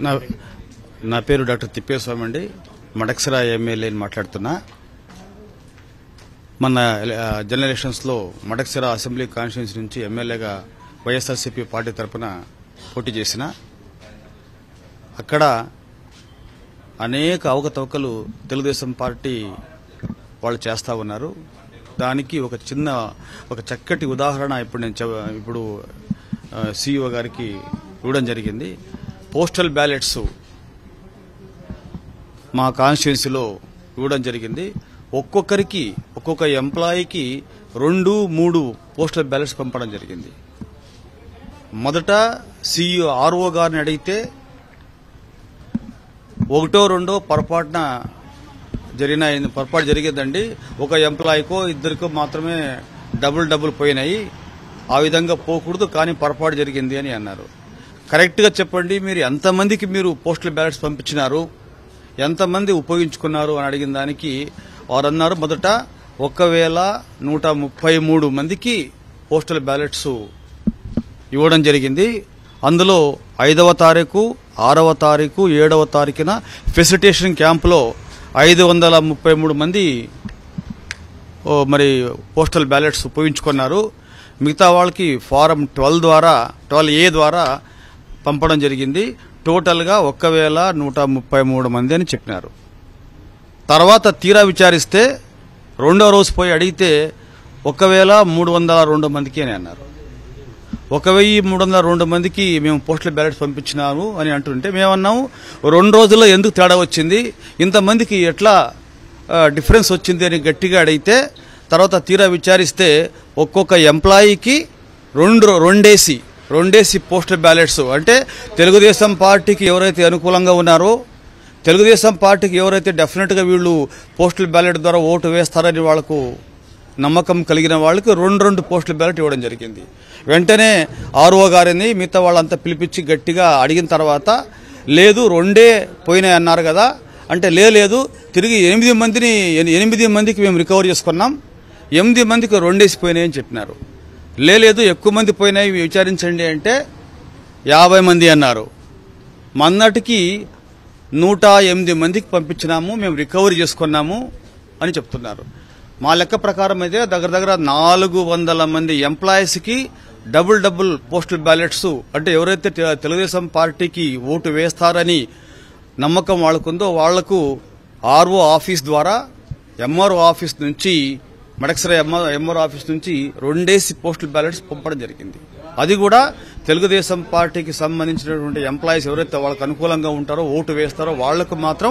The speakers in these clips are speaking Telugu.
నా నా పేరు డాక్టర్ తిప్పేస్వామి అండి మడక్సరా ఎమ్మెల్యేని మాట్లాడుతున్నా మన ఆ, జనరల్ ఎలక్షన్స్లో మడక్సరా అసెంబ్లీ కాన్స్టిట్యున్సీ నుంచి ఎమ్మెల్యేగా వైఎస్ఆర్సీపీ పార్టీ తరపున పోటీ చేసిన అక్కడ అనేక అవకతవకలు తెలుగుదేశం పార్టీ వాళ్ళు చేస్తా ఉన్నారు దానికి ఒక చిన్న ఒక చక్కటి ఉదాహరణ ఇప్పుడు నేను చెవ- ఇప్పుడు సిఇఓ గారికి ఇవ్వడం జరిగింది పోస్టల్ బ్యాలెట్స్ మా కాన్స్టిట్యున్సీలో ఇవ్వడం జరిగింది ఒక్కొక్కరికి ఒక్కొక్క ఎంప్లాయీకి రెండు మూడు పోస్టల్ బ్యాలెట్స్ పంపడం జరిగింది మొదట సిఇఓ ఆర్ఓ గారిని అడిగితే ఒకటో రెండో పొరపాటున జరిగిన పొరపాటు జరిగేదండి ఒక ఎంప్లాయీకో ఇద్దరికో మాత్రమే డబుల్ డబుల్ పోయినాయి ఆ విధంగా పోకూడదు కానీ పొరపాటు జరిగింది అని అన్నారు కరెక్ట్గా చెప్పండి మీరు ఎంతమందికి మీరు పోస్టల్ బ్యాలెట్స్ పంపించినారు ఎంతమంది ఉపయోగించుకున్నారు అని అడిగిన దానికి వారు అన్నారు మొదట ఒక వేల నూట ముప్పై మూడు మందికి పోస్టల్ బ్యాలెట్స్ ఇవ్వడం జరిగింది అందులో ఐదవ తారీఖు ఆరవ తారీఖు ఏడవ తారీఖున ఫెసిలిటేషన్ క్యాంపులో ఐదు వందల ముప్పై మూడు మంది ఓ, మరి పోస్టల్ బ్యాలెట్స్ ఉపయోగించుకున్నారు మిగతా వాళ్ళకి ఫారం ట్వెల్వ్ ద్వారా ట్వెల్వ్ ఏ ద్వారా పంపడం జరిగింది టోటల్గా ఒక్క వేల నూట ముప్పై మూడు మంది అని చెప్పినారు తర్వాత తీరా విచారిస్తే రెండో రోజు పోయి అడిగితే ఒక వేల మూడు వందల రెండు మందికి అని అన్నారు ఒక వెయ్యి మూడు వందల రెండు మందికి మేము పోస్టల్ బ్యాలెట్స్ పంపించినాము అని అంటుంటే మేమన్నాము రెండు రోజుల్లో ఎందుకు తేడా వచ్చింది ఇంతమందికి ఎట్లా ఆ, డిఫరెన్స్ వచ్చింది అని గట్టిగా అడిగితే తర్వాత తీరా విచారిస్తే ఒక్కొక్క ఎంప్లాయీకి రెండు రెండేసి రెండేసి పోస్టల్ బ్యాలెట్స్ అంటే తెలుగుదేశం పార్టీకి ఎవరైతే అనుకూలంగా ఉన్నారో తెలుగుదేశం పార్టీకి ఎవరైతే డెఫినెట్గా వీళ్ళు పోస్టల్ బ్యాలెట్ ద్వారా ఓటు వేస్తారని వాళ్లకు నమ్మకం కలిగిన వాళ్ళకి రెండు రెండు పోస్టల్ బ్యాలెట్ ఇవ్వడం జరిగింది వెంటనే ఆర్ఓ గారిని మిగతా వాళ్ళంతా పిలిపించి గట్టిగా అడిగిన తర్వాత లేదు రెండే పోయినాయి అన్నారు కదా అంటే లే లేదు తిరిగి ఎనిమిది మందిని ఎని- ఎనిమిది మందికి మేము రికవర్ చేసుకున్నాం ఎనిమిది మందికి రెండేసి పోయినాయి అని చెప్పినారు లే లేదు ఎక్కువ మంది పోయినాయి విచారించండి అంటే యాభై మంది అన్నారు మన్నటికి నూట ఎనిమిది మందికి పంపించినాము మేము రికవరీ చేసుకున్నాము అని చెప్తున్నారు మా లెక్క ప్రకారం అయితే దగ్గర దగ్గర నాలుగు వందల మంది ఎంప్లాయీస్కి డబుల్ డబుల్ పోస్టల్ బ్యాలెట్స్ అంటే ఎవరైతే తె- తెలుగుదేశం పార్టీకి ఓటు వేస్తారని నమ్మకం వాళ్ళకుందో వాళ్లకు ఆర్ఓ ఆఫీస్ ద్వారా ఎంఆర్ఓ ఆఫీస్ నుంచి మడక్సర ఎంఆర్ఓ ఆఫీస్ నుంచి రెండేసి పోస్టల్ బ్యాలెట్స్ పంపడం జరిగింది అది కూడా తెలుగుదేశం పార్టీకి సంబంధించినటువంటి ఎంప్లాయీస్ ఎవరైతే వాళ్ళకు అనుకూలంగా ఉంటారో ఓటు వేస్తారో వాళ్లకు మాత్రం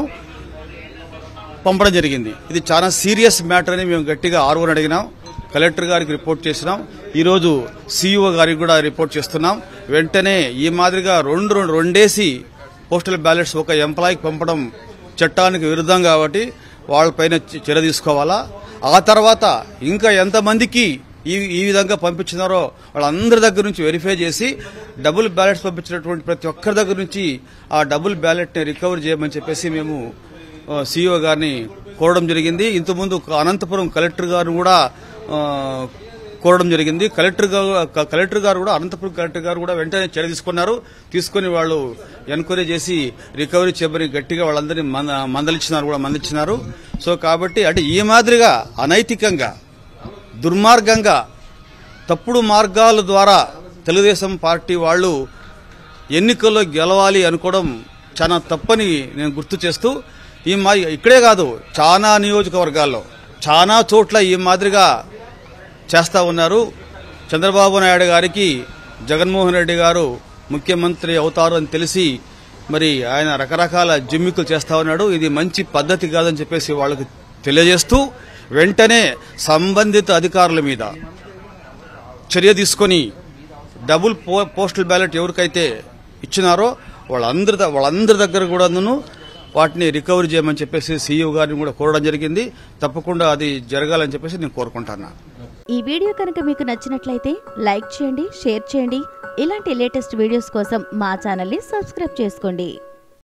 పంపడం జరిగింది ఇది చాలా సీరియస్ మ్యాటర్ అని మేము గట్టిగా ఆర్వోని అడిగినాం కలెక్టర్ గారికి రిపోర్ట్ చేసినాం ఈరోజు సీఈఓ గారికి కూడా రిపోర్ట్ చేస్తున్నాం వెంటనే ఈ మాదిరిగా రెండు రెండు రెండేసి పోస్టల్ బ్యాలెట్స్ ఒక ఎంప్లాయీకి పంపడం చట్టానికి విరుద్ధం కాబట్టి వాళ్ళపైన చ- చర్య తీసుకోవాలా ఆ తర్వాత ఇంకా ఎంతమందికి ఈ ఈ విధంగా పంపించినారో వాళ్ళందరి దగ్గర నుంచి వెరిఫై చేసి డబుల్ బ్యాలెట్స్ పంపించినటువంటి ప్రతి ఒక్కరి దగ్గర నుంచి ఆ డబుల్ బ్యాలెట్ని రికవర్ చేయమని చెప్పేసి మేము సీఈఓ గారిని కోరడం జరిగింది ఇంతకుముందు అనంతపురం కలెక్టర్ గారు కూడా ఆ, కోరడం జరిగింది కలెక్టర్ గారు క- కలెక్టర్ గారు కూడా అనంతపురం కలెక్టర్ గారు కూడా వెంటనే చర్య తీసుకున్నారు తీసుకుని వాళ్ళు ఎంక్వైరీ చేసి రికవరీ చేయమని గట్టిగా వాళ్ళందరినీ మంద మందలిచ్చినారు కూడా మందిచ్చినారు సో కాబట్టి అంటే ఈ మాదిరిగా అనైతికంగా దుర్మార్గంగా తప్పుడు మార్గాల ద్వారా తెలుగుదేశం పార్టీ వాళ్ళు ఎన్నికల్లో గెలవాలి అనుకోవడం చాలా తప్పని నేను గుర్తు చేస్తూ ఈ మా ఇక్కడే కాదు చాలా నియోజకవర్గాల్లో చాలా చోట్ల ఈ మాదిరిగా చేస్తా ఉన్నారు చంద్రబాబు నాయుడు గారికి జగన్మోహన్ రెడ్డి గారు ముఖ్యమంత్రి అవుతారు అని తెలిసి మరి ఆయన రకరకాల జిమ్మికులు చేస్తా ఉన్నాడు ఇది మంచి పద్ధతి కాదని చెప్పేసి వాళ్ళకి తెలియజేస్తూ వెంటనే సంబంధిత అధికారుల మీద చర్య తీసుకొని డబుల్ పో పోస్టల్ బ్యాలెట్ ఎవరికైతే ఇచ్చినారో వాళ్ళందరి ద- వాళ్ళందరి దగ్గర కూడాను వాటిని రికవరీ చేయమని చెప్పేసి సీఈఓ గారిని కూడా కోరడం జరిగింది తప్పకుండా అది జరగాలని చెప్పేసి నేను కోరుకుంటున్నా ఈ వీడియో కనుక మీకు నచ్చినట్లయితే లైక్ చేయండి షేర్ చేయండి ఇలాంటి లేటెస్ట్ వీడియోస్ కోసం మా ఛానల్ని సబ్స్క్రైబ్ చేసుకోండి